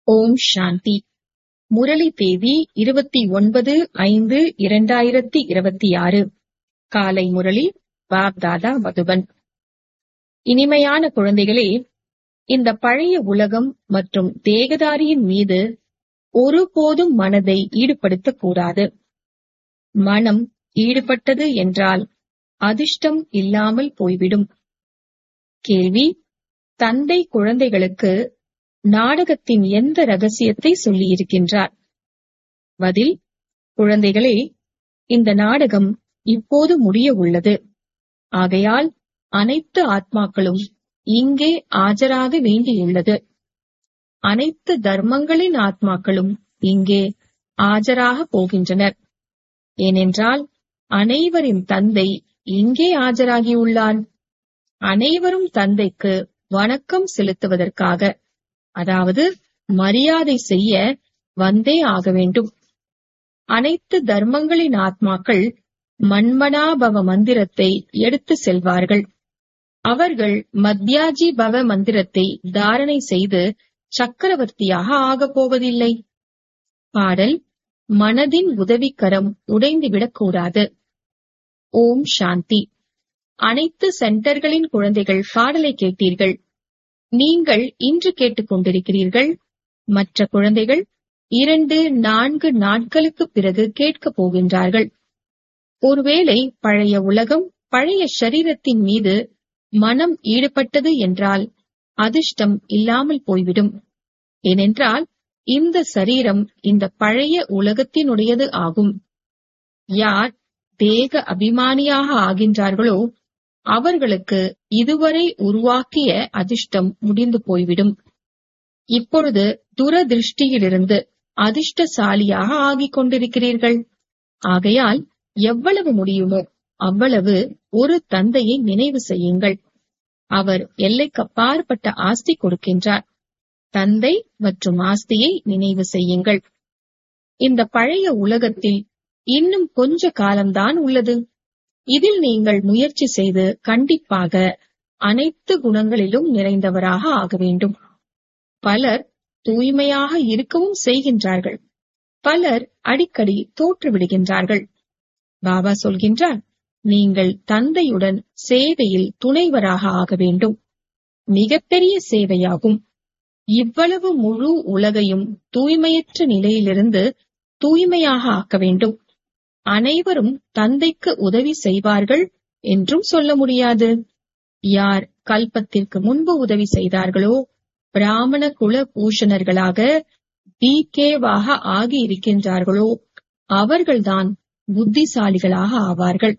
ஓம் சாந்தி முரளி தேதி இருபத்தி ஒன்பது ஐந்து இரண்டாயிரத்தி இருபத்தி ஆறு காலை முரளி பாப்தாதா மதுபன் இனிமையான குழந்தைகளே இந்த பழைய உலகம் மற்றும் தேகதாரியின் மீது ஒருபோதும் மனதை ஈடுபடுத்தக் கூடாது மனம் ஈடுபட்டது என்றால் அதிர்ஷ்டம் இல்லாமல் போய்விடும் கேள்வி தந்தை குழந்தைகளுக்கு நாடகத்தின் எந்த ரகசியத்தை சொல்லியிருக்கின்றார் பதில் குழந்தைகளே இந்த நாடகம் இப்போது முடிய உள்ளது ஆகையால் அனைத்து ஆத்மாக்களும் இங்கே ஆஜராக வேண்டியுள்ளது அனைத்து தர்மங்களின் ஆத்மாக்களும் இங்கே ஆஜராக போகின்றனர் ஏனென்றால் அனைவரின் தந்தை இங்கே ஆஜராகியுள்ளார் அனைவரும் தந்தைக்கு வணக்கம் செலுத்துவதற்காக அதாவது மரியாதை செய்ய வந்தே ஆக வேண்டும் அனைத்து தர்மங்களின் ஆத்மாக்கள் மன்மனாபவ மந்திரத்தை எடுத்து செல்வார்கள் அவர்கள் மத்யாஜி பவ மந்திரத்தை தாரணை செய்து சக்கரவர்த்தியாக ஆகப் போவதில்லை பாடல் மனதின் உதவிக்கரம் உடைந்துவிடக் கூடாது ஓம் சாந்தி அனைத்து சென்டர்களின் குழந்தைகள் பாடலை கேட்டீர்கள் நீங்கள் இன்று கேட்டுக் கொண்டிருக்கிறீர்கள் மற்ற குழந்தைகள் இரண்டு நான்கு நாட்களுக்கு பிறகு கேட்கப் போகின்றார்கள் ஒருவேளை பழைய உலகம் பழைய சரீரத்தின் மீது மனம் ஈடுபட்டது என்றால் அதிர்ஷ்டம் இல்லாமல் போய்விடும் ஏனென்றால் இந்த சரீரம் இந்த பழைய உலகத்தினுடையது ஆகும் யார் தேக அபிமானியாக ஆகின்றார்களோ அவர்களுக்கு இதுவரை உருவாக்கிய அதிர்ஷ்டம் முடிந்து போய்விடும் இப்பொழுது துரதிருஷ்டியிலிருந்து அதிர்ஷ்டசாலியாக ஆகிக் கொண்டிருக்கிறீர்கள் ஆகையால் எவ்வளவு முடியுமோ அவ்வளவு ஒரு தந்தையை நினைவு செய்யுங்கள் அவர் எல்லைக்கப்பாற்பட்ட ஆஸ்தி கொடுக்கின்றார் தந்தை மற்றும் ஆஸ்தியை நினைவு செய்யுங்கள் இந்த பழைய உலகத்தில் இன்னும் கொஞ்ச காலம்தான் உள்ளது இதில் நீங்கள் முயற்சி செய்து கண்டிப்பாக அனைத்து குணங்களிலும் நிறைந்தவராக ஆக வேண்டும் பலர் தூய்மையாக இருக்கவும் செய்கின்றார்கள் பலர் அடிக்கடி தோற்றுவிடுகின்றார்கள் பாபா சொல்கின்றார் நீங்கள் தந்தையுடன் சேவையில் துணைவராக ஆக வேண்டும் மிகப்பெரிய சேவையாகும் இவ்வளவு முழு உலகையும் தூய்மையற்ற நிலையிலிருந்து தூய்மையாக ஆக்க வேண்டும் அனைவரும் தந்தைக்கு உதவி செய்வார்கள் என்றும் சொல்ல முடியாது யார் கல்பத்திற்கு முன்பு உதவி செய்தார்களோ பிராமண குல பூஷணர்களாக பி கேவாக ஆகி இருக்கின்றார்களோ அவர்கள்தான் புத்திசாலிகளாக ஆவார்கள்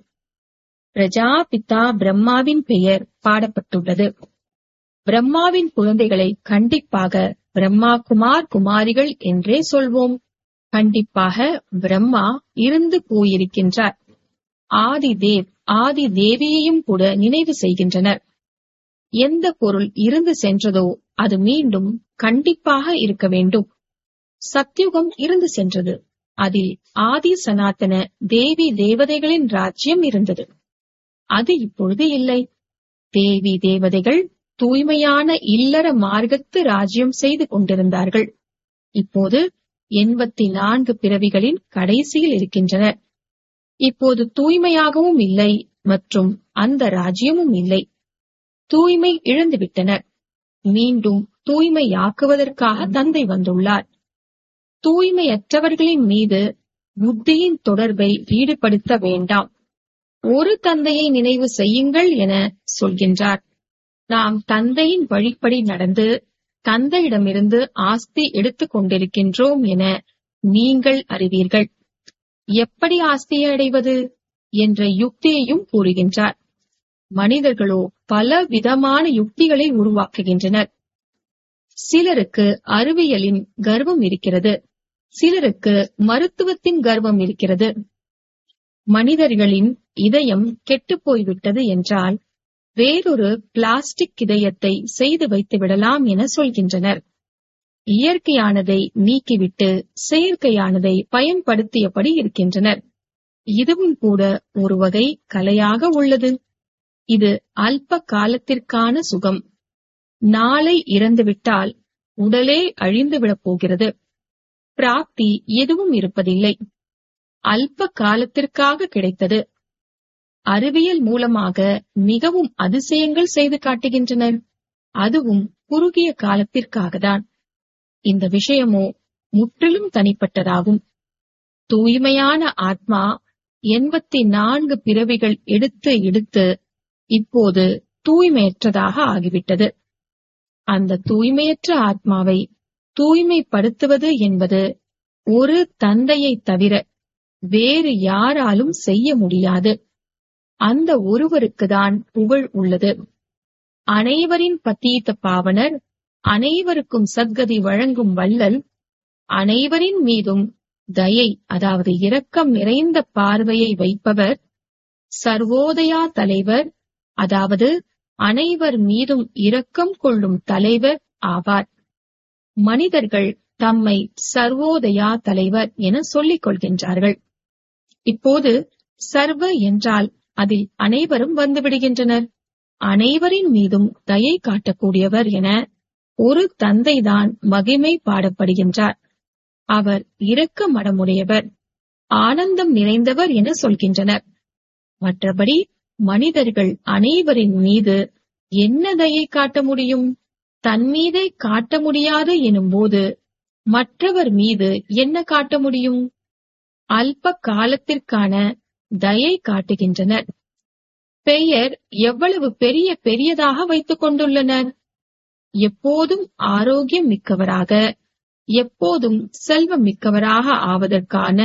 பிரஜாபிதா பிரம்மாவின் பெயர் பாடப்பட்டுள்ளது பிரம்மாவின் குழந்தைகளை கண்டிப்பாக பிரம்மா குமார் குமாரிகள் என்றே சொல்வோம் கண்டிப்பாக பிரம்மா இருந்து போயிருக்கின்றார் ஆதி தேவ் ஆதி தேவியையும் கூட நினைவு செய்கின்றனர் எந்த பொருள் இருந்து சென்றதோ அது மீண்டும் கண்டிப்பாக இருக்க வேண்டும் சத்யுகம் இருந்து சென்றது அதில் ஆதி சனாத்தன தேவி தேவதைகளின் ராஜ்யம் இருந்தது அது இப்பொழுது இல்லை தேவி தேவதைகள் தூய்மையான இல்லற மார்க்கத்து ராஜ்யம் செய்து கொண்டிருந்தார்கள் இப்போது எண்பத்தி நான்கு பிறவிகளின் கடைசியில் இருக்கின்றனர் இப்போது தூய்மையாகவும் இல்லை மற்றும் அந்த ராஜ்யமும் இல்லை தூய்மை இழந்துவிட்டனர் மீண்டும் தூய்மையாக்குவதற்காக தந்தை வந்துள்ளார் தூய்மையற்றவர்களின் மீது புத்தியின் தொடர்பை ஈடுபடுத்த வேண்டாம் ஒரு தந்தையை நினைவு செய்யுங்கள் என சொல்கின்றார் நாம் தந்தையின் வழிப்படி நடந்து தந்தையிடமிருந்து ஆஸ்தி எடுத்துக் கொண்டிருக்கின்றோம் என நீங்கள் அறிவீர்கள் எப்படி ஆஸ்தியை அடைவது என்ற யுக்தியையும் கூறுகின்றார் மனிதர்களோ பல விதமான யுக்திகளை உருவாக்குகின்றனர் சிலருக்கு அறிவியலின் கர்வம் இருக்கிறது சிலருக்கு மருத்துவத்தின் கர்வம் இருக்கிறது மனிதர்களின் இதயம் கெட்டுப்போய்விட்டது என்றால் வேறொரு பிளாஸ்டிக் இதயத்தை செய்து வைத்து விடலாம் என சொல்கின்றனர் இயற்கையானதை நீக்கிவிட்டு செயற்கையானதை பயன்படுத்தியபடி இருக்கின்றனர் இதுவும் கூட ஒரு வகை கலையாக உள்ளது இது அல்ப காலத்திற்கான சுகம் நாளை இறந்துவிட்டால் உடலே அழிந்துவிடப் போகிறது பிராப்தி எதுவும் இருப்பதில்லை அல்ப காலத்திற்காக கிடைத்தது அறிவியல் மூலமாக மிகவும் அதிசயங்கள் செய்து காட்டுகின்றனர் அதுவும் குறுகிய காலத்திற்காகத்தான் இந்த விஷயமோ முற்றிலும் தனிப்பட்டதாகும் தூய்மையான ஆத்மா எண்பத்தி நான்கு பிறவிகள் எடுத்து எடுத்து இப்போது தூய்மையற்றதாக ஆகிவிட்டது அந்த தூய்மையற்ற ஆத்மாவை தூய்மைப்படுத்துவது என்பது ஒரு தந்தையை தவிர வேறு யாராலும் செய்ய முடியாது அந்த ஒருவருக்குதான் புகழ் உள்ளது அனைவரின் பத்தீத்த பாவனர் அனைவருக்கும் சத்கதி வழங்கும் வள்ளல் அனைவரின் மீதும் தயை அதாவது இரக்கம் நிறைந்த பார்வையை வைப்பவர் சர்வோதயா தலைவர் அதாவது அனைவர் மீதும் இரக்கம் கொள்ளும் தலைவர் ஆவார் மனிதர்கள் தம்மை சர்வோதயா தலைவர் என சொல்லிக் கொள்கின்றார்கள் இப்போது சர்வ என்றால் அதில் அனைவரும் வந்துவிடுகின்றனர் அனைவரின் மீதும் தயை காட்டக்கூடியவர் என ஒரு தந்தைதான் மகிமை பாடப்படுகின்றார் அவர் இரக்க மடமுடையவர் ஆனந்தம் நிறைந்தவர் என சொல்கின்றனர் மற்றபடி மனிதர்கள் அனைவரின் மீது என்ன தயை காட்ட முடியும் தன் மீதே காட்ட முடியாது எனும்போது மற்றவர் மீது என்ன காட்ட முடியும் அல்ப காலத்திற்கான தயை காட்டுகின்றனர் பெயர் எவ்வளவு பெரிய பெரியதாக வைத்துக் கொண்டுள்ளனர் எப்போதும் ஆரோக்கியம் மிக்கவராக எப்போதும் செல்வம் மிக்கவராக ஆவதற்கான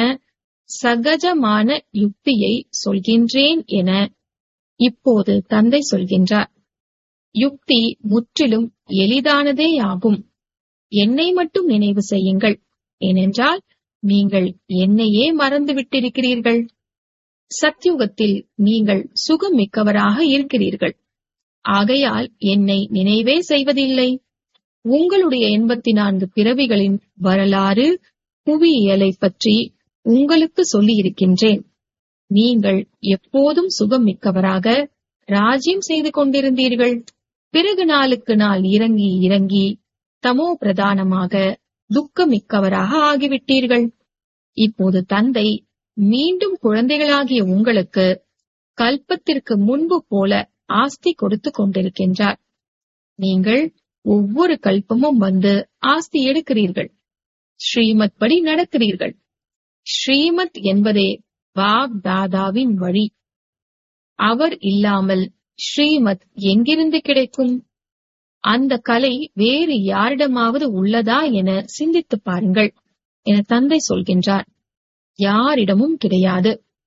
சகஜமான யுக்தியை சொல்கின்றேன் என இப்போது தந்தை சொல்கின்றார் யுக்தி முற்றிலும் எளிதானதேயாகும் என்னை மட்டும் நினைவு செய்யுங்கள் ஏனென்றால் நீங்கள் என்னையே மறந்து விட்டிருக்கிறீர்கள் சத்யுகத்தில் நீங்கள் சுகம் மிக்கவராக இருக்கிறீர்கள் ஆகையால் என்னை நினைவே செய்வதில்லை உங்களுடைய எண்பத்தி நான்கு பிறவிகளின் வரலாறு புவியியலை பற்றி உங்களுக்கு சொல்லியிருக்கின்றேன் நீங்கள் எப்போதும் சுகம் மிக்கவராக ராஜ்யம் செய்து கொண்டிருந்தீர்கள் பிறகு நாளுக்கு நாள் இறங்கி இறங்கி தமோ பிரதானமாக துக்கமிக்கவராக ஆகிவிட்டீர்கள் இப்போது தந்தை மீண்டும் குழந்தைகளாகிய உங்களுக்கு கல்பத்திற்கு முன்பு போல ஆஸ்தி கொடுத்து கொண்டிருக்கின்றார் நீங்கள் ஒவ்வொரு கல்பமும் வந்து ஆஸ்தி எடுக்கிறீர்கள் ஸ்ரீமத் படி நடக்கிறீர்கள் ஸ்ரீமத் என்பதே பாப் தாதாவின் வழி அவர் இல்லாமல் ஸ்ரீமத் எங்கிருந்து கிடைக்கும் அந்த கலை வேறு யாரிடமாவது உள்ளதா என சிந்தித்து பாருங்கள் என தந்தை சொல்கின்றார் யாரிடமும் கிடையாது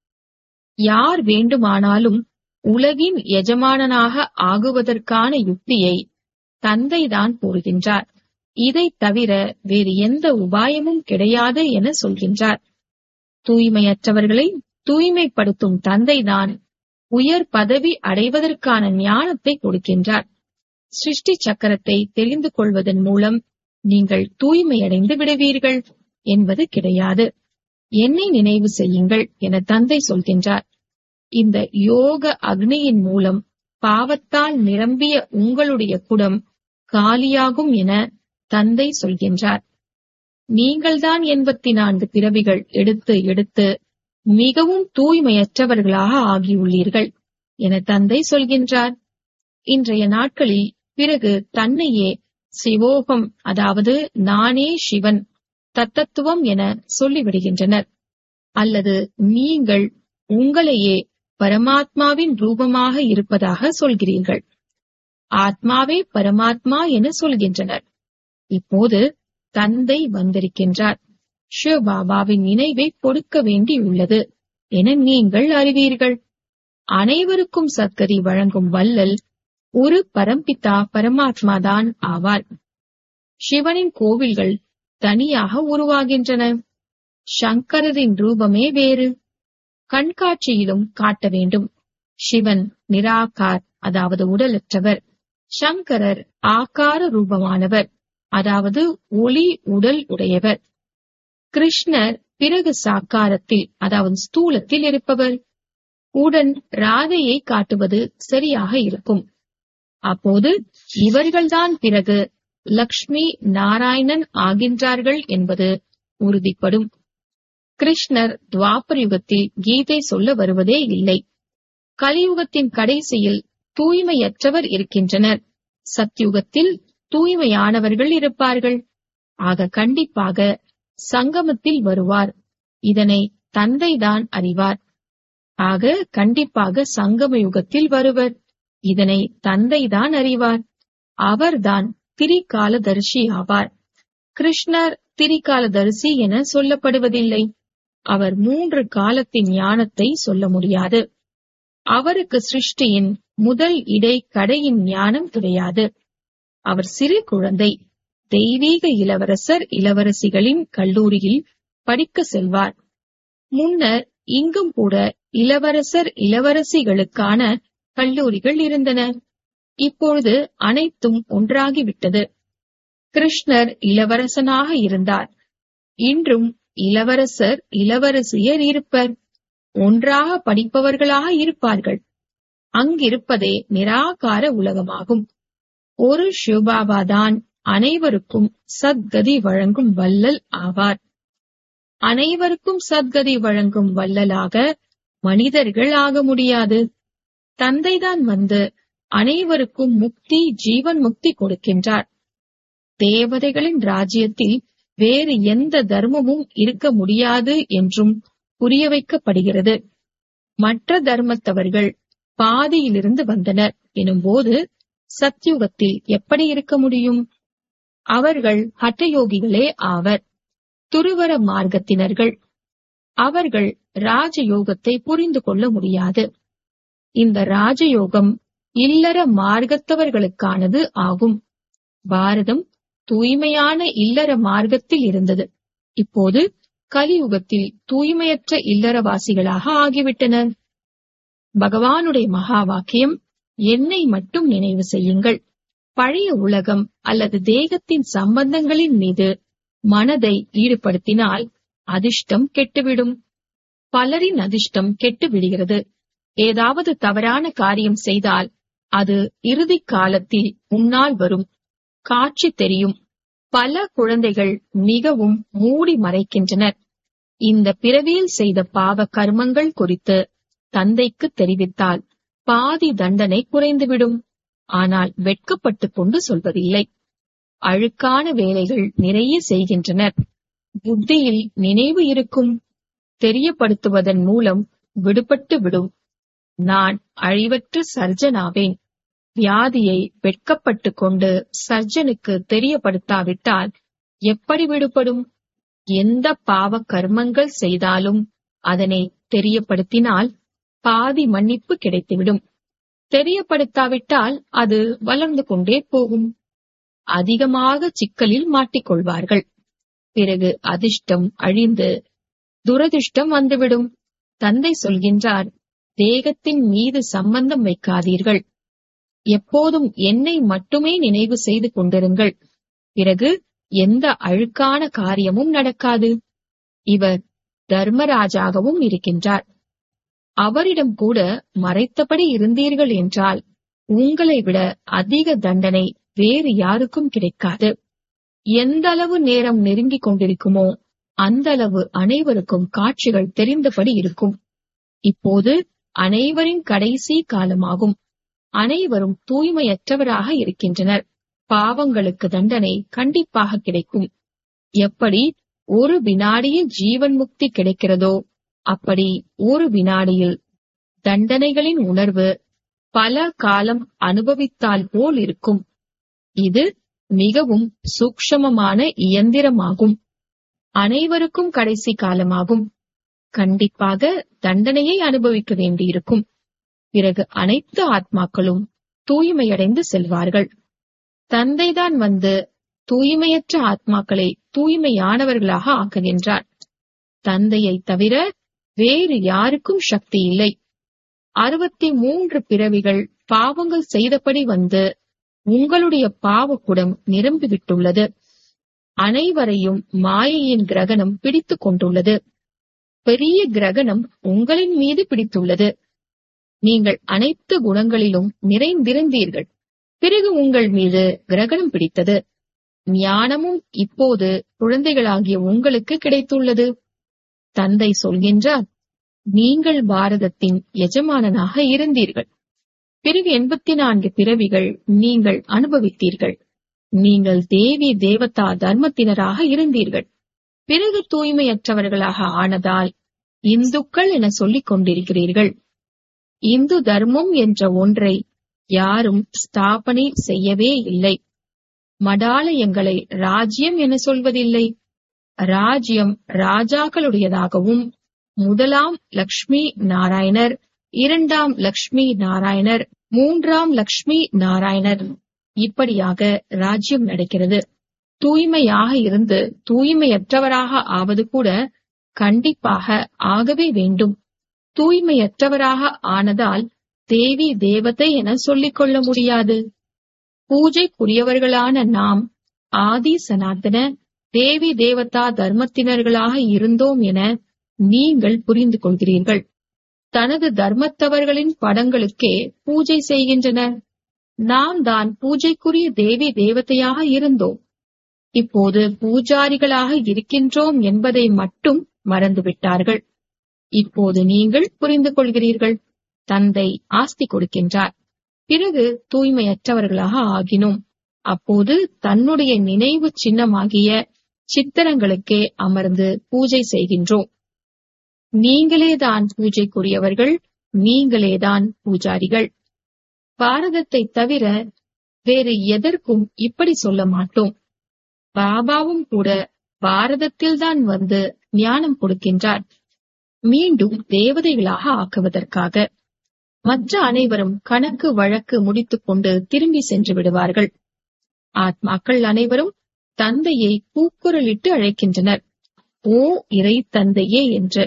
யார் வேண்டுமானாலும் உலகின் எஜமானனாக ஆகுவதற்கான யுக்தியை தந்தைதான் கூறுகின்றார் இதைத் தவிர வேறு எந்த உபாயமும் கிடையாது என சொல்கின்றார் தூய்மையற்றவர்களை தூய்மைப்படுத்தும் தந்தைதான் உயர் பதவி அடைவதற்கான ஞானத்தை கொடுக்கின்றார் சிருஷ்டி சக்கரத்தை தெரிந்து கொள்வதன் மூலம் நீங்கள் தூய்மையடைந்து விடுவீர்கள் என்பது கிடையாது என்னை நினைவு செய்யுங்கள் என தந்தை சொல்கின்றார் இந்த யோக அக்னியின் மூலம் பாவத்தால் நிரம்பிய உங்களுடைய குடம் காலியாகும் என தந்தை சொல்கின்றார் நீங்கள்தான் எண்பத்தி நான்கு பிறவிகள் எடுத்து எடுத்து மிகவும் தூய்மையற்றவர்களாக ஆகியுள்ளீர்கள் என தந்தை சொல்கின்றார் இன்றைய நாட்களில் பிறகு தன்னையே சிவோகம் அதாவது நானே சிவன் தத்தத்துவம் என சொல்லிவிடுகின்றனர் அல்லது நீங்கள் உங்களையே பரமாத்மாவின் ரூபமாக இருப்பதாக சொல்கிறீர்கள் ஆத்மாவே பரமாத்மா என சொல்கின்றனர் இப்போது தந்தை வந்திருக்கின்றார் சிவபாபாவின் நினைவை கொடுக்க வேண்டியுள்ளது என நீங்கள் அறிவீர்கள் அனைவருக்கும் சத்கதி வழங்கும் வல்லல் ஒரு பரம்பிதா பரமாத்மாதான் ஆவார் சிவனின் கோவில்கள் தனியாக உருவாகின்றன சங்கரரின் ரூபமே வேறு கண்காட்சியிலும் காட்ட வேண்டும் சிவன் நிராகார் அதாவது உடலற்றவர் சங்கரர் ஆகார ரூபமானவர் அதாவது ஒளி உடல் உடையவர் கிருஷ்ணர் பிறகு சாக்காரத்தில் அதாவது ஸ்தூலத்தில் இருப்பவர் உடன் ராதையை காட்டுவது சரியாக இருக்கும் அப்போது இவர்கள்தான் பிறகு லக்ஷ்மி நாராயணன் ஆகின்றார்கள் என்பது உறுதிப்படும் கிருஷ்ணர் துவாபர யுகத்தில் கீதை சொல்ல வருவதே இல்லை கலியுகத்தின் கடைசியில் தூய்மையற்றவர் இருக்கின்றனர் சத்யுகத்தில் தூய்மையானவர்கள் இருப்பார்கள் ஆக கண்டிப்பாக சங்கமத்தில் வருவார் இதனை தந்தைதான் அறிவார் ஆக கண்டிப்பாக சங்கம யுகத்தில் வருவர் இதனை தந்தைதான் அறிவார் அவர்தான் திரிகாலதரிசி ஆவார் கிருஷ்ணர் திரிகாலதரிசி என சொல்லப்படுவதில்லை அவர் மூன்று காலத்தின் ஞானத்தை சொல்ல முடியாது அவருக்கு சிருஷ்டியின் முதல் இடை கடையின் ஞானம் கிடையாது அவர் சிறு குழந்தை தெய்வீக இளவரசர் இளவரசிகளின் கல்லூரியில் படிக்க செல்வார் முன்னர் இங்கும் கூட இளவரசர் இளவரசிகளுக்கான கல்லூரிகள் இருந்தன இப்பொழுது அனைத்தும் ஒன்றாகிவிட்டது கிருஷ்ணர் இளவரசனாக இருந்தார் இன்றும் இளவரசர் இளவரசியர் இருப்பர் ஒன்றாக படிப்பவர்களாக இருப்பார்கள் அங்கிருப்பதே நிராகார உலகமாகும் ஒரு சிவபாபாதான் அனைவருக்கும் சத்கதி வழங்கும் வல்லல் ஆவார் அனைவருக்கும் சத்கதி வழங்கும் வல்லலாக மனிதர்கள் ஆக முடியாது தந்தைதான் வந்து அனைவருக்கும் முக்தி ஜீவன் முக்தி கொடுக்கின்றார் தேவதைகளின் ராஜ்யத்தில் வேறு எந்த தர்மமும் இருக்க முடியாது என்றும் புரிய வைக்கப்படுகிறது மற்ற தர்மத்தவர்கள் பாதியிலிருந்து வந்தனர் எனும்போது சத்யுகத்தில் எப்படி இருக்க முடியும் அவர்கள் ஹட்டயோகிகளே ஆவர் துருவர மார்க்கத்தினர்கள் அவர்கள் ராஜயோகத்தை புரிந்து கொள்ள முடியாது இந்த ராஜயோகம் இல்லற மார்க்கத்தவர்களுக்கானது ஆகும் பாரதம் தூய்மையான இல்லற மார்க்கத்தில் இருந்தது இப்போது கலியுகத்தில் தூய்மையற்ற இல்லறவாசிகளாக ஆகிவிட்டனர் பகவானுடைய மகா வாக்கியம் என்னை மட்டும் நினைவு செய்யுங்கள் பழைய உலகம் அல்லது தேகத்தின் சம்பந்தங்களின் மீது மனதை ஈடுபடுத்தினால் அதிர்ஷ்டம் கெட்டுவிடும் பலரின் அதிர்ஷ்டம் கெட்டு விடுகிறது ஏதாவது தவறான காரியம் செய்தால் அது இறுதி காலத்தில் முன்னால் வரும் காட்சி தெரியும் பல குழந்தைகள் மிகவும் மூடி மறைக்கின்றனர் இந்த பிறவியில் செய்த பாவ கர்மங்கள் குறித்து தந்தைக்கு தெரிவித்தால் பாதி தண்டனை குறைந்துவிடும் ஆனால் வெட்கப்பட்டுக் கொண்டு சொல்வதில்லை அழுக்கான வேலைகள் நிறைய செய்கின்றனர் புத்தியில் நினைவு இருக்கும் தெரியப்படுத்துவதன் மூலம் விடுபட்டு விடும் நான் அழிவற்ற சர்ஜனாவேன் வியாதியை வெட்கப்பட்டுக் கொண்டு சர்ஜனுக்கு தெரியப்படுத்தாவிட்டால் எப்படி விடுபடும் எந்த பாவ கர்மங்கள் செய்தாலும் அதனை தெரியப்படுத்தினால் பாதி மன்னிப்பு கிடைத்துவிடும் தெரியப்படுத்தாவிட்டால் அது வளர்ந்து கொண்டே போகும் அதிகமாக சிக்கலில் மாட்டிக்கொள்வார்கள் பிறகு அதிர்ஷ்டம் அழிந்து துரதிர்ஷ்டம் வந்துவிடும் தந்தை சொல்கின்றார் தேகத்தின் மீது சம்பந்தம் வைக்காதீர்கள் எப்போதும் என்னை மட்டுமே நினைவு செய்து கொண்டிருங்கள் பிறகு எந்த அழுக்கான காரியமும் நடக்காது இவர் தர்மராஜாகவும் இருக்கின்றார் அவரிடம் கூட மறைத்தபடி இருந்தீர்கள் என்றால் உங்களை விட அதிக தண்டனை வேறு யாருக்கும் கிடைக்காது எந்த அளவு நேரம் நெருங்கிக் கொண்டிருக்குமோ அந்த அளவு அனைவருக்கும் காட்சிகள் தெரிந்தபடி இருக்கும் இப்போது அனைவரின் கடைசி காலமாகும் அனைவரும் தூய்மையற்றவராக இருக்கின்றனர் பாவங்களுக்கு தண்டனை கண்டிப்பாக கிடைக்கும் எப்படி ஒரு வினாடியில் ஜீவன் முக்தி கிடைக்கிறதோ அப்படி ஒரு வினாடியில் தண்டனைகளின் உணர்வு பல காலம் அனுபவித்தால் போல் இருக்கும் இது மிகவும் சூக்ஷமமான இயந்திரமாகும் அனைவருக்கும் கடைசி காலமாகும் கண்டிப்பாக தண்டனையை அனுபவிக்க வேண்டியிருக்கும் பிறகு அனைத்து ஆத்மாக்களும் தூய்மையடைந்து செல்வார்கள் தந்தைதான் வந்து தூய்மையற்ற ஆத்மாக்களை தூய்மையானவர்களாக ஆக்குகின்றார் தந்தையை தவிர வேறு யாருக்கும் சக்தி இல்லை அறுபத்தி மூன்று பிறவிகள் பாவங்கள் செய்தபடி வந்து உங்களுடைய பாவக்குடம் நிரம்பிவிட்டுள்ளது அனைவரையும் மாயையின் கிரகணம் பிடித்துக் கொண்டுள்ளது பெரிய கிரகணம் உங்களின் மீது பிடித்துள்ளது நீங்கள் அனைத்து குணங்களிலும் நிறைந்திருந்தீர்கள் பிறகு உங்கள் மீது கிரகணம் பிடித்தது ஞானமும் இப்போது குழந்தைகளாகிய உங்களுக்கு கிடைத்துள்ளது தந்தை சொல்கின்றார் நீங்கள் பாரதத்தின் எஜமானனாக இருந்தீர்கள் பிறகு எண்பத்தி நான்கு பிறவிகள் நீங்கள் அனுபவித்தீர்கள் நீங்கள் தேவி தேவதா தர்மத்தினராக இருந்தீர்கள் பிறகு தூய்மையற்றவர்களாக ஆனதால் இந்துக்கள் என சொல்லிக் கொண்டிருக்கிறீர்கள் இந்து தர்மம் என்ற ஒன்றை யாரும் ஸ்தாபனை செய்யவே இல்லை மடாலயங்களை ராஜ்யம் என சொல்வதில்லை ராஜ்யம் ராஜாக்களுடையதாகவும் முதலாம் லக்ஷ்மி நாராயணர் இரண்டாம் லக்ஷ்மி நாராயணர் மூன்றாம் லக்ஷ்மி நாராயணர் இப்படியாக ராஜ்யம் நடக்கிறது தூய்மையாக இருந்து தூய்மையற்றவராக ஆவது கூட கண்டிப்பாக ஆகவே வேண்டும் தூய்மையற்றவராக ஆனதால் தேவி தேவதை என சொல்லிக் கொள்ள முடியாது பூஜைக்குரியவர்களான நாம் ஆதி சனாதன தேவி தேவதா தர்மத்தினர்களாக இருந்தோம் என நீங்கள் புரிந்து கொள்கிறீர்கள் தனது தர்மத்தவர்களின் படங்களுக்கே பூஜை செய்கின்றனர் நாம் தான் பூஜைக்குரிய தேவி தேவதையாக இருந்தோம் இப்போது பூஜாரிகளாக இருக்கின்றோம் என்பதை மட்டும் மறந்துவிட்டார்கள் இப்போது நீங்கள் புரிந்து கொள்கிறீர்கள் தந்தை ஆஸ்தி கொடுக்கின்றார் பிறகு தூய்மையற்றவர்களாக ஆகினோம் அப்போது தன்னுடைய நினைவு சின்னமாகிய சித்திரங்களுக்கே அமர்ந்து பூஜை செய்கின்றோம் நீங்களேதான் பூஜைக்குரியவர்கள் நீங்களேதான் பூஜாரிகள் பாரதத்தை தவிர வேறு எதற்கும் இப்படி சொல்ல மாட்டோம் பாபாவும் கூட பாரதத்தில்தான் வந்து ஞானம் கொடுக்கின்றார் மீண்டும் தேவதைகளாக ஆக்குவதற்காக மற்ற அனைவரும் கணக்கு வழக்கு முடித்துக் கொண்டு திரும்பி சென்று விடுவார்கள் ஆத்மாக்கள் அனைவரும் தந்தையை கூக்குரலிட்டு அழைக்கின்றனர் ஓ இறை தந்தையே என்று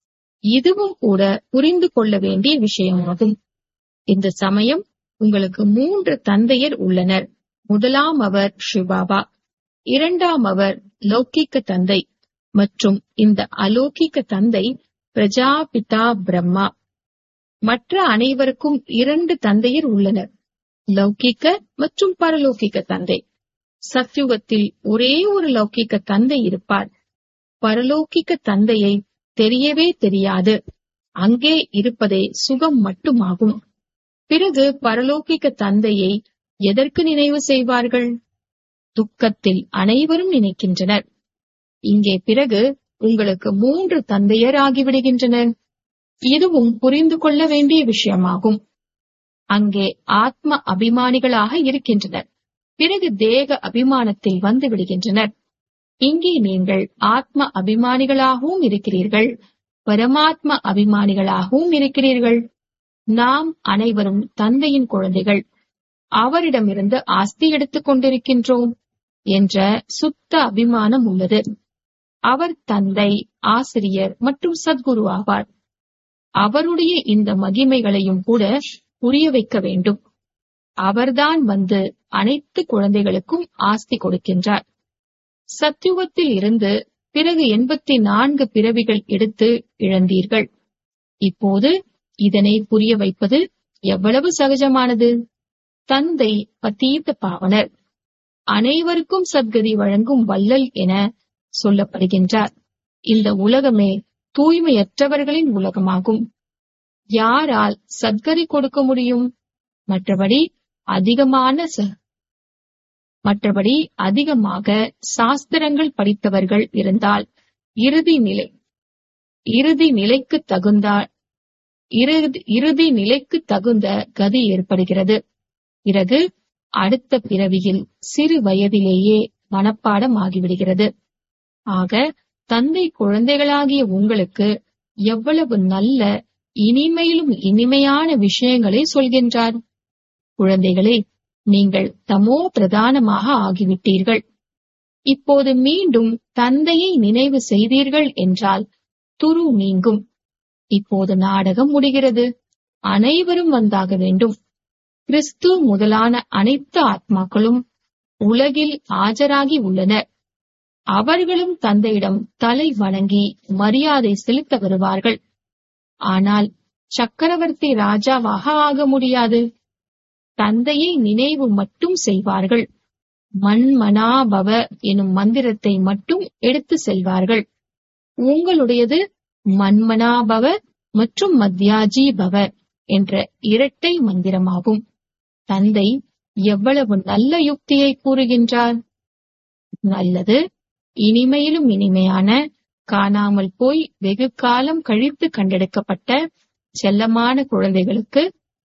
இதுவும் கூட புரிந்து கொள்ள வேண்டிய விஷயமாகும் இந்த சமயம் உங்களுக்கு மூன்று தந்தையர் உள்ளனர் முதலாம் அவர் சிவாபா இரண்டாம் அவர் லௌகிக்க தந்தை மற்றும் இந்த அலௌகிக்க தந்தை பிரஜாபிதா பிரம்மா மற்ற அனைவருக்கும் இரண்டு தந்தையர் உள்ளனர் லௌகிக்க மற்றும் பரலோகிக்க தந்தை சத்யுகத்தில் ஒரே ஒரு லௌகிக்க தந்தை இருப்பார் பரலோகிக்க தந்தையை தெரியவே தெரியாது அங்கே இருப்பதே சுகம் மட்டுமாகும் பிறகு பரலோகிக்க தந்தையை எதற்கு நினைவு செய்வார்கள் துக்கத்தில் அனைவரும் நினைக்கின்றனர் இங்கே பிறகு உங்களுக்கு மூன்று தந்தையர் ஆகிவிடுகின்றனர் இதுவும் புரிந்து கொள்ள வேண்டிய விஷயமாகும் அங்கே ஆத்ம அபிமானிகளாக இருக்கின்றனர் பிறகு தேக அபிமானத்தில் வந்து விடுகின்றனர் இங்கே நீங்கள் ஆத்ம அபிமானிகளாகவும் இருக்கிறீர்கள் பரமாத்ம அபிமானிகளாகவும் இருக்கிறீர்கள் நாம் அனைவரும் தந்தையின் குழந்தைகள் அவரிடமிருந்து ஆஸ்தி எடுத்துக் கொண்டிருக்கின்றோம் என்ற சுத்த அபிமானம் உள்ளது அவர் தந்தை ஆசிரியர் மற்றும் சத்குரு ஆவார் அவருடைய இந்த மகிமைகளையும் கூட புரிய வைக்க வேண்டும் அவர்தான் வந்து அனைத்து குழந்தைகளுக்கும் ஆஸ்தி கொடுக்கின்றார் சத்யுகத்தில் இருந்து பிறகு எண்பத்தி நான்கு பிறவிகள் எடுத்து இழந்தீர்கள் இப்போது இதனை புரிய வைப்பது எவ்வளவு சகஜமானது தந்தை பத்தீத்த பாவனர் அனைவருக்கும் சத்கதி வழங்கும் வள்ளல் என சொல்லப்படுகின்றார் இந்த உலகமே தூய்மையற்றவர்களின் உலகமாகும் யாரால் சத்கதி கொடுக்க முடியும் மற்றபடி அதிகமான ச- மற்றபடி அதிகமாக சாஸ்திரங்கள் படித்தவர்கள் இருந்தால் இறுதி நிலை இறுதி நிலைக்கு தகுந்தால் இறுதி இறுதி நிலைக்கு தகுந்த கதி ஏற்படுகிறது பிறகு அடுத்த பிறவியில் சிறு வயதிலேயே மனப்பாடம் ஆகிவிடுகிறது ஆக தந்தை குழந்தைகளாகிய உங்களுக்கு எவ்வளவு நல்ல இனிமையிலும் இனிமையான விஷயங்களை சொல்கின்றார் குழந்தைகளே நீங்கள் தமோ பிரதானமாக ஆகிவிட்டீர்கள் இப்போது மீண்டும் தந்தையை நினைவு செய்தீர்கள் என்றால் துரு நீங்கும் இப்போது நாடகம் முடிகிறது அனைவரும் வந்தாக வேண்டும் கிறிஸ்து முதலான அனைத்து ஆத்மாக்களும் உலகில் ஆஜராகி உள்ளனர் அவர்களும் தந்தையிடம் தலை வணங்கி மரியாதை செலுத்த வருவார்கள் ஆனால் சக்கரவர்த்தி ராஜாவாக ஆக முடியாது தந்தையை நினைவு மட்டும் செய்வார்கள் மண்மனாபவ எனும் மந்திரத்தை மட்டும் எடுத்து செல்வார்கள் உங்களுடையது மன்மனாபவ மற்றும் மத்யாஜி பவ என்ற இரட்டை மந்திரமாகும் தந்தை எவ்வளவு நல்ல யுக்தியை கூறுகின்றார் நல்லது இனிமையிலும் இனிமையான காணாமல் போய் வெகு காலம் கழித்து கண்டெடுக்கப்பட்ட செல்லமான குழந்தைகளுக்கு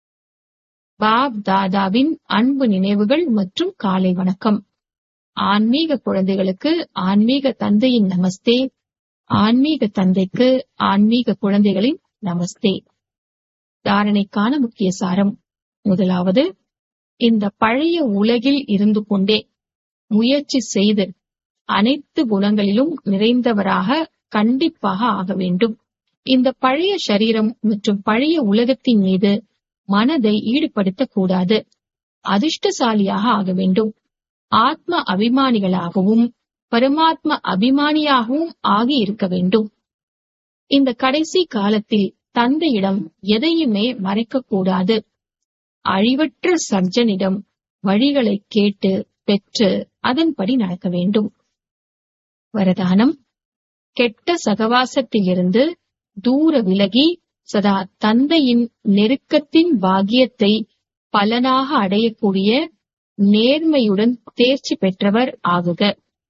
பாப் தாதாவின் அன்பு நினைவுகள் மற்றும் காலை வணக்கம் ஆன்மீக குழந்தைகளுக்கு ஆன்மீக தந்தையின் நமஸ்தே ஆன்மீக தந்தைக்கு ஆன்மீக குழந்தைகளின் நமஸ்தே தாரணைக்கான முக்கிய சாரம் முதலாவது இந்த பழைய உலகில் இருந்து கொண்டே முயற்சி செய்து அனைத்து குணங்களிலும் நிறைந்தவராக கண்டிப்பாக ஆக வேண்டும் இந்த பழைய சரீரம் மற்றும் பழைய உலகத்தின் மீது மனதை ஈடுபடுத்தக் கூடாது அதிர்ஷ்டசாலியாக ஆக வேண்டும் ஆத்ம அபிமானிகளாகவும் பரமாத்ம அபிமானியாகவும் ஆகி இருக்க வேண்டும் இந்த கடைசி காலத்தில் தந்தையிடம் எதையுமே மறைக்கக்கூடாது அழிவற்ற சர்ஜனிடம் வழிகளை கேட்டு பெற்று அதன்படி நடக்க வேண்டும் வரதானம் கெட்ட சகவாசத்திலிருந்து தூர விலகி சதா தந்தையின் நெருக்கத்தின் பாக்கியத்தை பலனாக அடையக்கூடிய நேர்மையுடன் தேர்ச்சி பெற்றவர் ஆகுக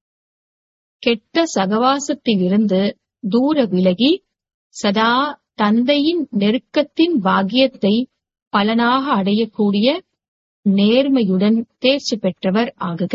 கெட்ட சகவாசத்திலிருந்து தூர விலகி சதா தந்தையின் நெருக்கத்தின் பாக்கியத்தை பலனாக அடையக்கூடிய நேர்மையுடன் தேர்ச்சி பெற்றவர் ஆகுக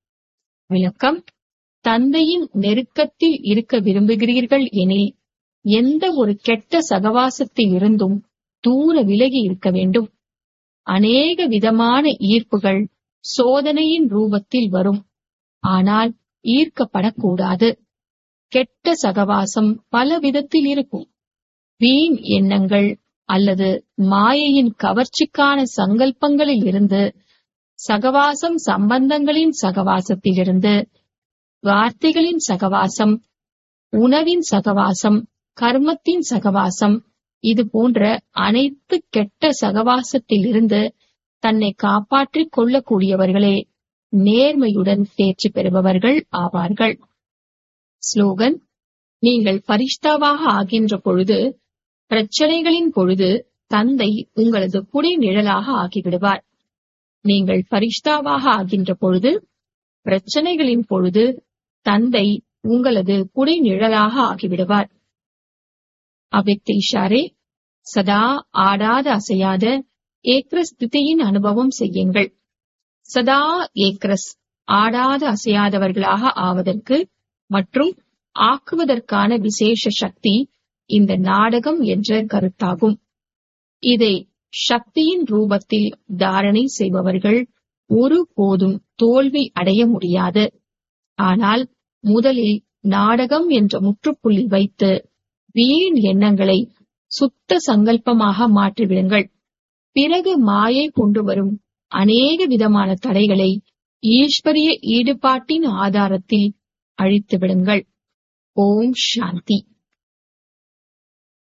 விளக்கம் தந்தையின் நெருக்கத்தில் இருக்க விரும்புகிறீர்கள் எனில் எந்த ஒரு கெட்ட சகவாசத்தில் இருந்தும் தூர விலகி இருக்க வேண்டும் அநேக விதமான ஈர்ப்புகள் சோதனையின் ரூபத்தில் வரும் ஆனால் ஈர்க்கப்படக்கூடாது கெட்ட சகவாசம் பல விதத்தில் இருக்கும் வீண் எண்ணங்கள் அல்லது மாயையின் கவர்ச்சிக்கான சங்கல்பங்களில் இருந்து சகவாசம் சம்பந்தங்களின் சகவாசத்திலிருந்து வார்த்தைகளின் சகவாசம் உணவின் சகவாசம் கர்மத்தின் சகவாசம் இது போன்ற அனைத்து கெட்ட சகவாசத்திலிருந்து தன்னை காப்பாற்றிக் கொள்ளக்கூடியவர்களே நேர்மையுடன் தேர்ச்சி பெறுபவர்கள் ஆவார்கள் ஸ்லோகன் நீங்கள் பரிஷ்தாவாக ஆகின்ற பொழுது பிரச்சனைகளின் பொழுது தந்தை உங்களது குடை நிழலாக ஆகிவிடுவார் நீங்கள் பரிஷ்தாவாக ஆகின்ற பொழுது பிரச்சனைகளின் பொழுது தந்தை உங்களது குடை நிழலாக ஆகிவிடுவார் அவ்வக்த இஷாரே சதா ஆடாத அசையாத ஏக்ரஸ் திசையின் அனுபவம் செய்யுங்கள் சதா ஏக்ரஸ் ஆடாத அசையாதவர்களாக ஆவதற்கு மற்றும் ஆக்குவதற்கான விசேஷ சக்தி இந்த நாடகம் என்ற கருத்தாகும் இதை சக்தியின் ரூபத்தில் தாரணை செய்பவர்கள் ஒருபோதும் தோல்வி அடைய முடியாது ஆனால் முதலில் நாடகம் என்ற முற்றுப்புள்ளி வைத்து வீண் எண்ணங்களை சுத்த சங்கல்பமாக மாற்றிவிடுங்கள் பிறகு மாயை கொண்டு வரும் அநேக விதமான தடைகளை ஈஸ்வரிய ஈடுபாட்டின் ஆதாரத்தில் அழித்து விடுங்கள் ஓம் சாந்தி